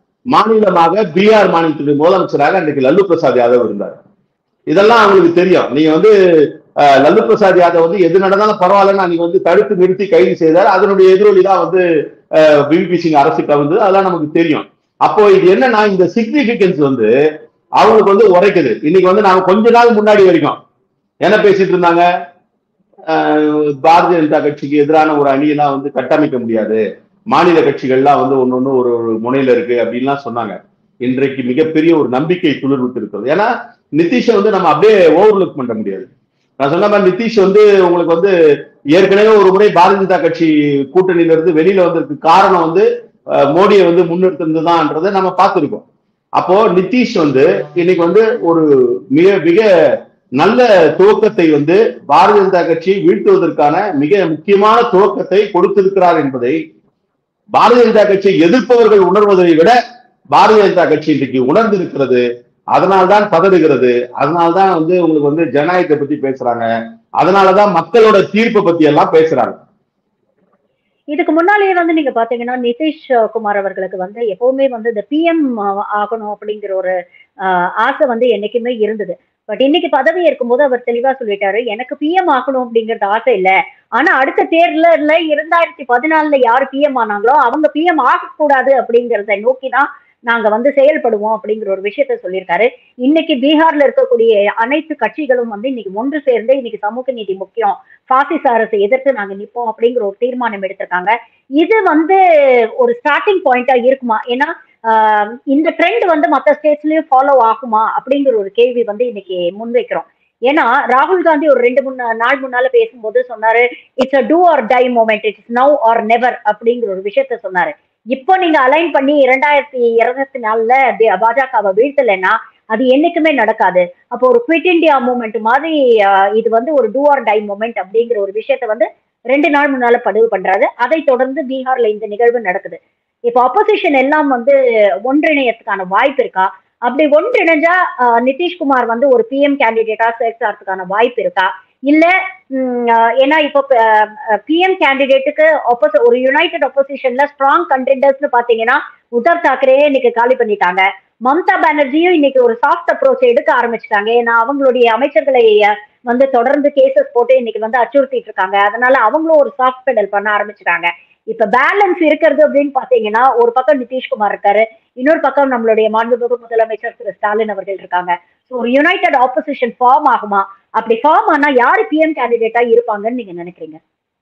மாநிலமாக பீகார் மாநிலத்துடைய முதலமைச்சராக அன்றைக்கு லல்லு பிரசாத் யாதவ் இருந்தார் இதெல்லாம் அவங்களுக்கு தெரியும் நீங்க வந்து அஹ், லல்லு பிரசாத் யாதவ் வந்து எது நடந்தாலும் பரவாயில்லன்னு அன்னைக்கு வந்து தடுத்து நிறுத்தி கைது செய்தார் அதனுடைய எதிரொலி தான் வந்து பிபி சிங் அரசு கவுந்து அதெல்லாம் நமக்கு தெரியும் அப்போ இது என்னன்னா இந்த சிக்னிபிகன்ஸ் வந்து அவங்களுக்கு வந்து உரைக்குது இன்னைக்கு வந்து நாம கொஞ்ச நாள் முன்னாடி வரைக்கும் என்ன பேசிட்டு இருந்தாங்க அஹ், பாரதிய ஜனதா கட்சிக்கு எதிரான ஒரு அணியெல்லாம் வந்து கட்டமைக்க முடியாது மாநில கட்சிகள்லாம் வந்து ஒன்னொன்னு ஒரு ஒரு முனையில இருக்கு அப்படின்லாம் சொன்னாங்க இன்றைக்கு மிகப்பெரிய ஒரு நம்பிக்கை துளிர்விட்டு இருக்கிறது ஏன்னா நிதிஷை வந்து நம்ம அப்படியே ஓவர்லுக் பண்ண முடியாது நான் சொன்ன மாதிரி நிதிஷ் வந்து உங்களுக்கு வந்து ஏற்கனவே ஒரு முறை பாரதிய ஜனதா கட்சி கூட்டணியில இருந்து வெளியில வந்ததுக்கு காரணம் வந்து அஹ், மோடியை வந்து முன்னிறுத்தினதுதான்றதை நம்ம பார்த்திருக்கோம் அப்போ நிதிஷ் வந்து இன்னைக்கு வந்து ஒரு மிக மிக நல்ல துவக்கத்தை வந்து பாரதிய ஜனதா கட்சியை வீழ்த்துவதற்கான மிக முக்கியமான துவக்கத்தை கொடுத்திருக்கிறார் என்பதை பாரதிய ஜனதா கட்சியை எதிர்ப்பவர்கள் உணர்வதை விட பாரதிய ஜனதா கட்சி இன்றைக்கு உணர்ந்திருக்கிறது அதனால்தான் பதறுகிறது அதனால்தான் வந்து உங்களுக்கு வந்து ஜனநாயகத்தை பத்தி பேசுறாங்க அதனாலதான் மக்களோட தீர்ப்பை பத்தி எல்லாம் பேசுறாங்க இதுக்கு முன்னாலேயே வந்து நீங்க பாத்தீங்கன்னா நிதிஷ் குமார் அவர்களுக்கு வந்து எப்பவுமே வந்து இந்த பிஎம் ஆகணும் அப்படிங்கிற ஒரு ஆஹ், ஆசை வந்து என்னைக்குமே இருந்தது பட் இன்னைக்கு பதவி இருக்கும்போது அவர் தெளிவா சொல்லிட்டாரு எனக்கு பிஎம் ஆகணும் அப்படிங்கறது ஆசை இல்ல ஆனா அடுத்த தேர்தல்ல இரண்டாயிரத்தி பதினாலுல யாரு பிஎம் ஆனாங்களோ அவங்க பிஎம் ஆகக்கூடாது அப்படிங்கறத நோக்கி தான் நாங்க வந்து செயல்படுவோம் அப்படிங்கிற ஒரு விஷயத்த சொல்லியிருக்காரு இன்னைக்கு பீகார்ல இருக்கக்கூடிய அனைத்து கட்சிகளும் வந்து இன்னைக்கு ஒன்று சேர்ந்து இன்னைக்கு சமூக நீதி முக்கியம் பாசிச அரசை எதிர்த்து நாங்க நிப்போம் அப்படிங்கிற ஒரு தீர்மானம் எடுத்திருக்காங்க இது வந்து ஒரு ஸ்டார்டிங் பாயிண்டா இருக்குமா ஏன்னா ஆஹ் இந்த ட்ரெண்ட் வந்து மற்ற ஸ்டேட்ஸ்லயும் ஃபாலோ ஆகுமா அப்படிங்கிற ஒரு கேள்வி வந்து இன்னைக்கு முன்வைக்கிறோம் ஏன்னா ராகுல் காந்தி ஒரு ரெண்டு மூணு நாள் முன்னால பேசும்போது சொன்னாரு it's a do or die moment it's now or never அப்படிங்கிற ஒரு விஷயத்த சொன்னாரு இப்போ நீங்க அலைன் பண்ணி இரண்டாயிரத்தி இருபத்தி நாலுல பாஜகவை வீழ்த்தலைன்னா அது என்னைக்குமே நடக்காது அப்போ ஒரு குவிட் இந்தியா மூமெண்ட் மாதிரி ஆஹ் இது வந்து ஒரு டூ ஆர் டை மூமெண்ட் அப்படிங்கிற ஒரு விஷயத்த வந்து ரெண்டு நாள் முன்னால பதிவு பண்றாரு அதை தொடர்ந்து பீகார்ல இந்த நிகழ்வு நடக்குது இப்போ அப்போசிஷன் எல்லாம் வந்து ஒன்றிணையத்துக்கான வாய்ப்பு இருக்கா அப்படி ஒன்றிணைஞ்சா ஆஹ் நிதிஷ்குமார் வந்து ஒரு பிஎம் கேண்டிடேட்டா செலக்ட் ஆகிறதுக்கான வாய்ப்பு இருக்கா இல்ல உம், ஆஹ் ஏன்னா இப்போ பிஎம் கேண்டிடேட்டுக்கு opposi- ஒரு யுனைடெட் oppositionல ஸ்ட்ராங் கண்டெண்டர்ஸ்னு பாத்தீங்கன்னா உத்தவ் தாக்கரே இன்னைக்கு காலி பண்ணிட்டாங்க மம்தா பானர்ஜியும் இன்னைக்கு ஒரு சாஃப்ட் அப்ரோச் எடுக்க ஆரம்பிச்சிட்டாங்க ஏன்னா அவங்களுடைய அமைச்சர்களை அஹ், வந்து தொடர்ந்து கேசஸ் போட்டு இன்னைக்கு வந்து அச்சுறுத்திட்டு இருக்காங்க அதனால அவங்களும் ஒரு சாஃப்ட் பெடல் பண்ண ஆரம்பிச்சிட்டாங்க இப்ப பேலன்ஸ் இருக்கிறது அப்படின்னு பாத்தீங்கன்னா ஒரு பக்கம் நிதிஷ்குமார் இருக்காரு இன்னொரு பக்கம் நம்மளுடைய மாண்புமிகு முதலமைச்சர் திரு ஸ்டாலின் அவர்கள் இருக்காங்க So, ஒரு யுனைடெட் ஆப்போசிஷன் ஃபார்ம் ஆகுமா அப்படி ஃபார்ம் ஆனா யாரு பிஎம் கேண்டிடேட்டா இருப்பாங்கன்னு நீங்க நினைக்கிறீங்க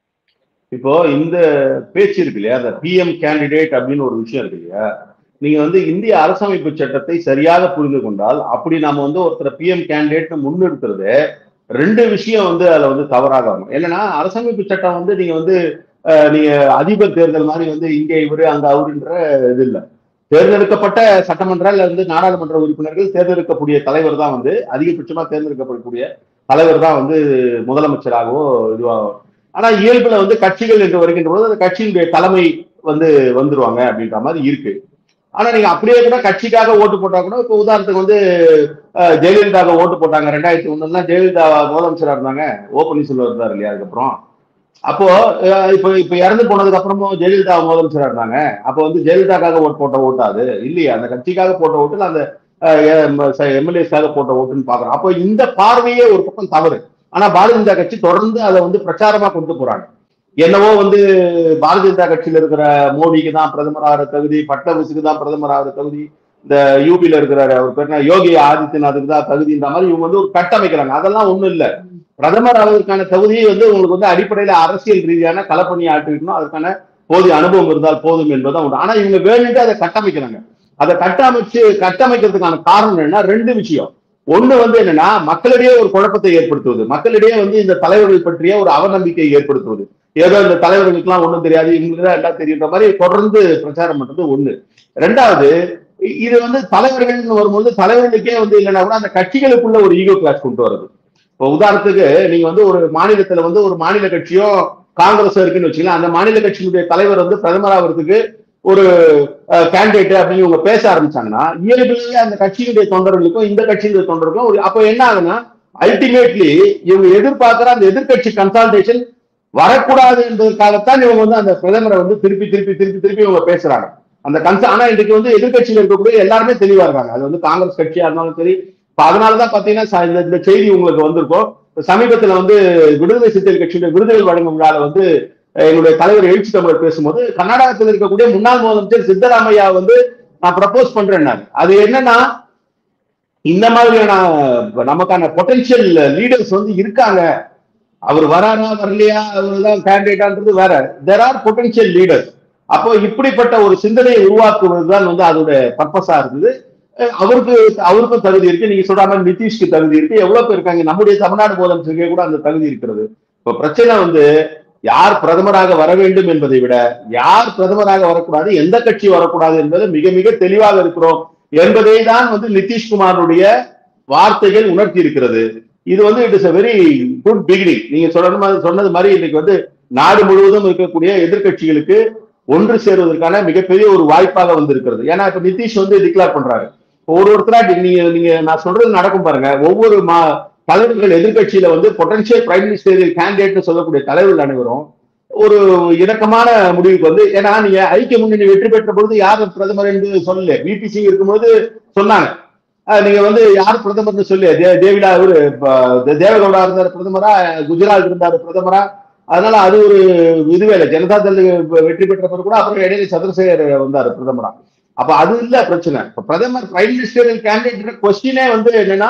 இப்போ இந்த பேச்சு இருக்கு இல்லையா அந்த பிஎம் கேண்டிடேட் அப்படின்னு ஒரு விஷயம் இருக்கு இல்லையா நீங்க வந்து இந்திய அரசமைப்பு சட்டத்தை சரியாக புரிந்து கொண்டால் அப்படி நாம வந்து ஒருத்தர் பிஎம் கேண்டிடேட் முன்னிறுத்துறது ரெண்டு விஷயம் வந்து அதுல வந்து தவறாக வரும் என்னன்னா அரசமைப்பு சட்டம் வந்து நீங்க வந்து அஹ், நீங்க அதிபர் தேர்தல் மாதிரி வந்து இங்க இவரு அங்க அவருன்ற இது இல்ல தேர்ந்தெடுக்கப்பட்ட சட்டமன்ற அல்லது வந்து நாடாளுமன்ற உறுப்பினர்கள் தேர்ந்தெடுக்கக்கூடிய தலைவர் தான் வந்து அதிகபட்சமா தேர்ந்தெடுக்கப்படக்கூடிய தலைவர் தான் வந்து முதலமைச்சராகவோ இதுவாக ஆனா இயல்புல வந்து கட்சிகள் என்று வருகின்ற போது அந்த கட்சியினுடைய தலைமை வந்து வந்துருவாங்க அப்படின்ற மாதிரி இருக்கு ஆனா நீங்க அப்படியே கூட கட்சிக்காக ஓட்டு போட்டா கூட இப்ப உதாரணத்துக்கு வந்து அஹ், ஜெயலலிதாவுக்கு ஓட்டு போட்டாங்க ரெண்டாயிரத்தி ஒண்ணுல ஜெயலலிதா முதலமைச்சரா இருந்தாங்க ஓ பன்னீர்செல்வம் இருந்தார் இல்லையா அதுக்கப்புறம் அப்போ அஹ், இப்ப இப்ப இறந்து போனதுக்கு அப்புறமும் ஜெயலலிதா முதலமைச்சரா இருந்தாங்க அப்போ வந்து ஜெயலலிதாக்காக ஓட்டு போட்ட ஓட்டாது இல்லையா அந்த கட்சிக்காக போட்ட ஓட்டுல அந்த எம்எல்ஏஸ்க்காக போட்ட ஓட்டுன்னு பாக்குறோம் அப்போ இந்த பார்வையே ஒரு பக்கம் தவறு ஆனா பாரதிய ஜனதா கட்சி தொடர்ந்து அதை வந்து பிரச்சாரமா கொண்டு போறாங்க என்னவோ வந்து பாரதிய ஜனதா கட்சியில இருக்கிற மோடிக்கு தான் பிரதமர் ஆகிற தகுதி பட்டவிசுக்கு தான் பிரதமர் ஆகிற தகுதி இந்த யூபியில இருக்கிற அவர் பேர் என்ன, யோகி ஆதித்யநாத்துக்கு தான் தகுதின்ற மாதிரி இவங்க வந்து ஒரு கட்டமைக்கிறாங்க அதெல்லாம் ஒண்ணும் இல்ல பிரதமர் ஆவதற்கான தகுதியை வந்து உங்களுக்கு வந்து அடிப்படையில அரசியல் ரீதியான களப்பணி ஆற்றிக்கணும் அதற்கான போதிய அனுபவம் இருந்தால் போதும் என்பதுதான் உண்டு ஆனா இவங்க வேணுட்டு அதை கட்டமைக்கிறாங்க அதை கட்டமைச்சு கட்டமைக்கிறதுக்கான காரணம் என்ன ரெண்டு விஷயம் ஒண்ணு வந்து என்னன்னா மக்களிடையே ஒரு குழப்பத்தை ஏற்படுத்துவது மக்களிடையே வந்து இந்த தலைவர்கள் பற்றிய ஒரு அவநம்பிக்கையை ஏற்படுத்துவது ஏதோ இந்த தலைவர்களுக்கெல்லாம் ஒண்ணும் தெரியாது இவங்களுக்கு தான் எல்லாம் தெரியுன்ற மாதிரி தொடர்ந்து பிரச்சாரம் பண்றது ஒண்ணு ரெண்டாவது இ- இது வந்து தலைவர்கள்னு வரும்போது தலைவர்களுக்கே வந்து இல்லைன்னா கூட அந்த கட்சிகளுக்குள்ள ஒரு ஈகோ கிளாஸ் கொண்டு வருது இப்போ உதாரணத்துக்கு நீங்க வந்து ஒரு மாநிலத்துல வந்து ஒரு மாநில கட்சியும் காங்கிரஸ் இருக்குன்னு வச்சுக்கலாம் அந்த மாநில கட்சியினுடைய தலைவர் வந்து பிரதமர் ஆகிறதுக்கு ஒரு கேண்டிடேட் அப்படின்னு இவங்க பேச ஆரம்பிச்சாங்கன்னா இயல்பிலேயே அந்த கட்சியினுடைய தொண்டர்களுக்கும் இந்த கட்சியினுடைய தொண்டர்களுக்கும் ஒரு அப்போ என்ன ஆகுன்னா அல்டிமேட்லி இவங்க எதிர்பார்க்கிற அந்த எதிர்க்கட்சி கன்சால்டேஷன் வரக்கூடாது என்பதற்காகத்தான் இவங்க வந்து அந்த பிரதமரை வந்து திருப்பி திருப்பி திருப்பி திருப்பி இவங்க பேசுறாங்க அந்த கன்சா ஆனா இன்னைக்கு வந்து எதிர்க்கட்சியில் இருக்கக்கூடிய எல்லாருமே தெளிவா இருக்காங்க அது வந்து காங்கிரஸ் கட்சியா இருந்தாலும் சரி இப்ப அதனாலதான் பாத்தீங்கன்னா ச- இந்த- இந்த செய்தி உங்களுக்கு வந்திருக்கும் இப்ப சமீபத்துல வந்து விடுதலை சிறுத்தைகள் கட்சியுடைய விருதுகள் வழங்கும் விழால வந்து அஹ், எங்களுடைய தலைவர் எழுச்சி தமிழர் பேசும்போது கர்நாடகத்தில் இருக்கக்கூடிய முன்னாள் முதலமைச்சர் சித்தராமையா வந்து நான் ப்ரப்போஸ் பண்றேன் அது என்னன்னா இந்த மாதிரியான நமக்கான பொட்டன்ஷியல் லீடர்ஸ் வந்து இருக்காங்க அவர் வராரா வரலையா அவர் தான் கேண்டிடேட்டான்றது வேற தேர் ஆர் பொட்டன்ஷியல் லீடர்ஸ் அப்போ இப்படிப்பட்ட ஒரு சிந்தனையை உருவாக்குவது தான் வந்து அதோட பர்பஸா இருந்தது அஹ் அவருக்கு அவருக்கும் தகுதி இருக்கு நீங்க சொல்ற மாதிரி நிதிஷ்க்கு தகுதி இருக்கு எவ்வளவு பேர் இருக்காங்க நம்முடைய தமிழ்நாடு முதலமைச்சருக்கே கூட அந்த தகுதி இருக்கிறது இப்ப பிரச்சனை வந்து யார் பிரதமராக வர வேண்டும் என்பதை விட யார் பிரதமராக வரக்கூடாது எந்த கட்சி வரக்கூடாது என்பது மிக மிக தெளிவாக இருக்கிறோம் என்பதை தான் வந்து நிதிஷ்குமாருடைய வார்த்தைகள் உணர்த்தி இருக்கிறது இது வந்து it is a very good beginning நீங்க சொன்ன மாதிரி சொன்னது மாதிரி இன்னைக்கு வந்து நாடு முழுவதும் இருக்கக்கூடிய எதிர்க்கட்சிகளுக்கு ஒன்று சேருவதற்கான மிகப்பெரிய ஒரு வாய்ப்பாக வந்திருக்கிறது ஏன்னா இப்ப நிதிஷ் வந்து டிக்ளேர் பண்றாரு ஒரு ஒருத்தரா நீங்க நீங்க நான் சொல்றது நடக்கும் பாருங்க ஒவ்வொரு மா தலைவர்கள் எதிர்க்கட்சியில வந்து பொட்டன்ஷியல் பிரைம் மினிஸ்டரியல் கேண்டிடேட் சொல்லக்கூடிய தலைவர்கள் அனைவரும் ஒரு இணக்கமான முடிவுக்கு வந்து ஏன்னா நீங்க ஐக்கிய முன்னணி வெற்றி பெற்ற பொழுது யார் பிரதமர் என்று சொல்லல விபி சிங் இருக்கும்போது சொன்னாங்க அஹ் நீங்க வந்து யார் பிரதமர்னு சொல்லி தே- தேவிடா இவரு இப்ப தேவகவுடா இருந்தார் பிரதமரா குஜராத் இருந்தார் பிரதமரா அதனால அது ஒரு இதுவே இல்லை ஜனதா தள் வெற்றி பெற்ற பிறகு கூட அப்புறம் இடையில சந்திரசேகர் வந்தார் பிரதமரா அப்ப அது இல்ல பிரச்சனை இப்ப பிரதமர் பிரைம் மினிஸ்டரியல் கேண்டிடேட் கொஸ்டினே வந்து என்னன்னா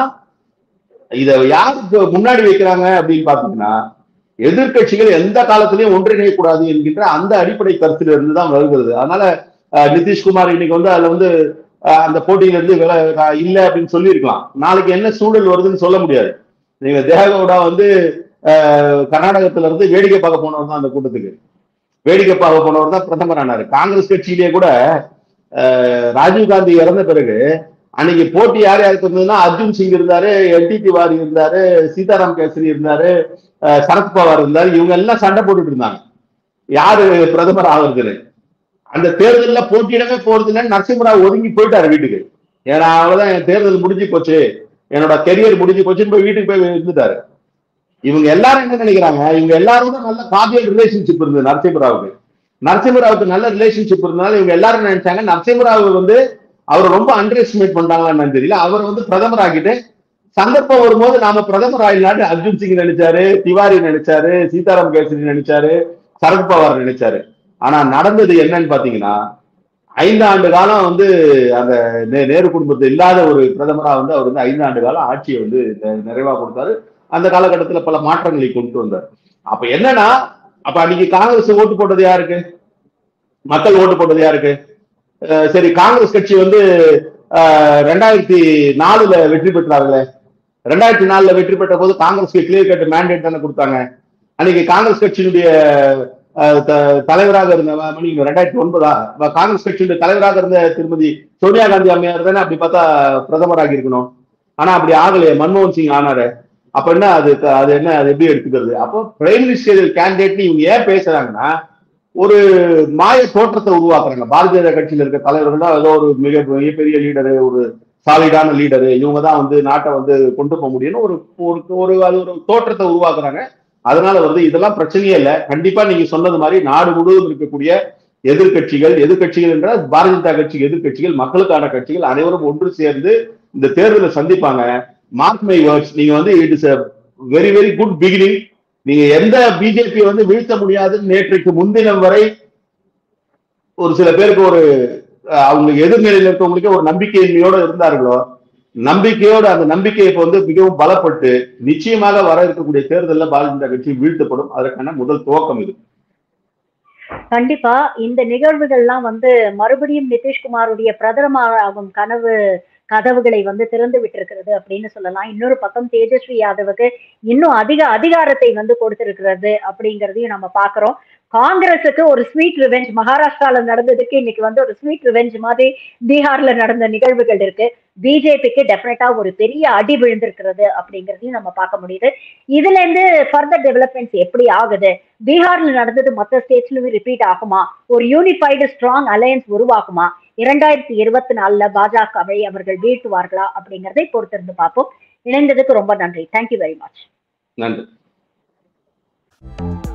இத யாருக்கு முன்னாடி வைக்கிறாங்க அப்படின்னு பாத்தீங்கன்னா எதிர்க்கட்சிகள் எந்த காலத்திலையும் ஒன்றிணையக்கூடாது என்கின்ற அந்த அடிப்படை கருத்துல இருந்து தான் வருகிறது அதனால அஹ், நிதிஷ்குமார் இன்னைக்கு வந்து அதுல வந்து அஹ், அந்த போட்டியில இருந்து வில- அஹ், இல்ல அப்படின்னு சொல்லியிருக்கலாம் நாளைக்கு என்ன சூழல் வருதுன்னு சொல்ல முடியாது நீங்க தேவகவுடா வந்து அஹ், கர்நாடகத்துல இருந்து வேடிக்கை பார்க்க போனவர் தான் அந்த கூட்டத்துக்கு வேடிக்கை பார்க்க போனவர் தான் பிரதமர் ஆனாரு காங்கிரஸ் கட்சியிலேயே கூட அஹ், ராஜீவ் காந்தி இறந்த பிறகு அன்னைக்கு போட்டி யார் யாருக்கு இருந்ததுன்னா அர்ஜுன் சிங் இருந்தாரு எல் டி திவாரி இருந்தாரு சீதாராம் கேசரி இருந்தாரு அஹ், சரத்பவார் இருந்தாரு இவங்க எல்லாம் சண்டை போட்டுட்டு இருந்தாங்க யாரு பிரதமர் ஆகுறதுன்னு அந்த தேர்தல்ல போட்டியிடவே போறது இல்லைன்னு நரசிம்மராவ் ஒதுங்கி போயிட்டாரு வீட்டுக்கு ஏன்னா அவ்வளவுதான் என் தேர்தல் முடிஞ்சு போச்சு என்னோட கெரியர் முடிஞ்சு போச்சுன்னு போய் வீட்டுக்கு போய் இருந்துட்டாரு இவங்க எல்லாரும் என்ன நினைக்கிறாங்க இவங்க எல்லாரோட நல்ல கார்டியல் ரிலேஷன்ஷிப் இருந்தது நரசிம்மராவுக்கு நரசிம்மராவுக்கு நல்ல ரிலேஷன்ஷிப் இருந்தனால இவங்க எல்லாரும் நினைச்சாங்க நரசிம்மராவ் வந்து அவர் ரொம்ப அண்டர் எஸ்டிமேட் பண்றாங்களான்னு தெரியல அவர் வந்து பிரதமர் ஆக்கிட்டு சந்தர்ப்பம் வரும்போது நாம பிரதமர் ஆயிடலான்னு அர்ஜுன் சிங் நினைச்சாரு திவாரி நினைச்சாரு சீதாராம் கேசரி நினைச்சாரு சரத்பவார் நினைச்சாரு ஆனா நடந்தது என்னன்னு பாத்தீங்கன்னா ஐந்து ஆண்டு காலம் வந்து அந்த நே- நேரு குடும்பத்தில் இல்லாத ஒரு பிரதமரா வந்து அவர் வந்து ஐந்து ஆண்டு காலம் ஆட்சியை வந்து நெ- நிறைவா கொடுத்தாரு அந்த காலகட்டத்துல பல மாற்றங்களை கொண்டு வந்தார் அப்ப என்னன்னா அப்ப அன்னைக்கு காங்கிரஸ் ஓட்டு போட்டது யாருக்கு மக்கள் ஓட்டு போட்டது யாருக்கு அஹ் சரி காங்கிரஸ் கட்சி வந்து அஹ், ரெண்டாயிரத்தி நாலுல வெற்றி பெற்றார்களே ரெண்டாயிரத்தி நாலுல வெற்றி பெற்ற போது காங்கிரஸ்க்கு கிளியர் கட் மேண்டேட் தானே கொடுத்தாங்க அன்னைக்கு காங்கிரஸ் கட்சியினுடைய அஹ், த- தலைவராக இருந்த ம- மணி ரெண்டாயிரத்தி ஒன்பதா அப்ப காங்கிரஸ் கட்சியுடைய தலைவராக இருந்த திருமதி சோனியா காந்தி அம்மையார் தானே அப்படி பார்த்தா பிரதமராகி இருக்கணும் ஆனா அப்படி ஆகலையே மன்மோகன் சிங் ஆனாரு அப்ப என்ன அது அது என்ன அது எப்படி எடுத்துக்கிறது அப்போ பிரைம் மினிஸ்டரியல் கேண்டிடேட் இவங்க ஏன் பேசுறாங்கன்னா ஒரு மாய தோற்றத்தை உருவாக்குறாங்க பாரதிய ஜனதா கட்சியில இருக்க தலைவர்கள் தான் ஏதோ ஒரு மிக மிகப்பெரிய லீடரு ஒரு சாலிடான லீடரு இவங்க தான் வந்து நாட்டை வந்து கொண்டு போக முடியும்னு ஒரு ஒரு ஒரு அது ஒரு தோற்றத்தை உருவாக்குறாங்க அதனால வந்து இதெல்லாம் பிரச்சனையே இல்லை கண்டிப்பா நீங்க சொன்னது மாதிரி நாடு முழுவதும் இருக்கக்கூடிய எதிர்க்கட்சிகள் எதிர்க்கட்சிகள் என்றால் பாரதிய ஜனதா கட்சி எதிர்க்கட்சிகள் மக்களுக்கான கட்சிகள் அனைவரும் ஒன்று சேர்ந்து இந்த தேர்தலை சந்திப்பாங்க மார்க் மை வேர்ட்ஸ் நீங்க வந்து it is a very very good beginning நீங்க எந்த பிஜேபி வந்து வீழ்த்த முடியாதுன்னு நேற்றைக்கு முன்தினம் வரை ஒரு சில பேருக்கு ஒரு அஹ், அவங்க எதிர்நிலையில் இருக்கவங்களுக்கே ஒரு நம்பிக்கையின்மையோட இருந்தார்களோ நம்பிக்கையோட அந்த நம்பிக்கை இப்ப வந்து மிகவும் பலப்பட்டு நிச்சயமாக வர இருக்கக்கூடிய தேர்தலில் பாரதிய ஜனதா கட்சி வீழ்த்தப்படும் அதற்கான முதல் துவக்கம் இது கண்டிப்பா இந்த நிகழ்வுகள்லாம் வந்து மறுபடியும் நிதிஷ்குமாருடைய பிரதமராகும் கனவு கதவுகளை வந்து திறந்து விட்டிருக்கிறது அப்படின்னு சொல்லலாம் இன்னொரு பக்கம் தேஜஸ்வி யாதவுக்கு இன்னும் அதிக அதிகாரத்தை வந்து கொடுத்திருக்கிறது அப்படிங்கிறதையும் நம்ம பாக்குறோம் காங்கிரஸுக்கு ஒரு ஸ்வீட் ரிவெஞ்ச் மகாராஷ்டிரால நடந்ததுக்கு இன்னைக்கு வந்து ஒரு ஸ்வீட் ரிவெஞ்ச் மாதிரி பீகார்ல நடந்த நிகழ்வுகள் இருக்கு பிஜேபிக்கு டெஃபினட்டா ஒரு பெரிய அடி விழுந்திருக்கிறது அப்படிங்கிறதையும் நம்ம பார்க்க முடியுது இதுல இருந்து ஃபர்தர் டெவலப்மெண்ட்ஸ் எப்படி ஆகுது பீகார்ல நடந்தது மற்ற ஸ்டேட்ஸ்லயும் ரிப்பீட் ஆகுமா ஒரு யூனிஃபைடு ஸ்ட்ராங் அலையன்ஸ் உருவாகுமா இரண்டாயிரத்தி இருபத்தி நாலுல பாஜகவை அவர்கள் வீழ்த்துவார்களா அப்படிங்கறதை பொறுத்திருந்து பார்ப்போம் இணைந்ததுக்கு ரொம்ப நன்றி தேங்க்யூ வெரி மச் நன்றி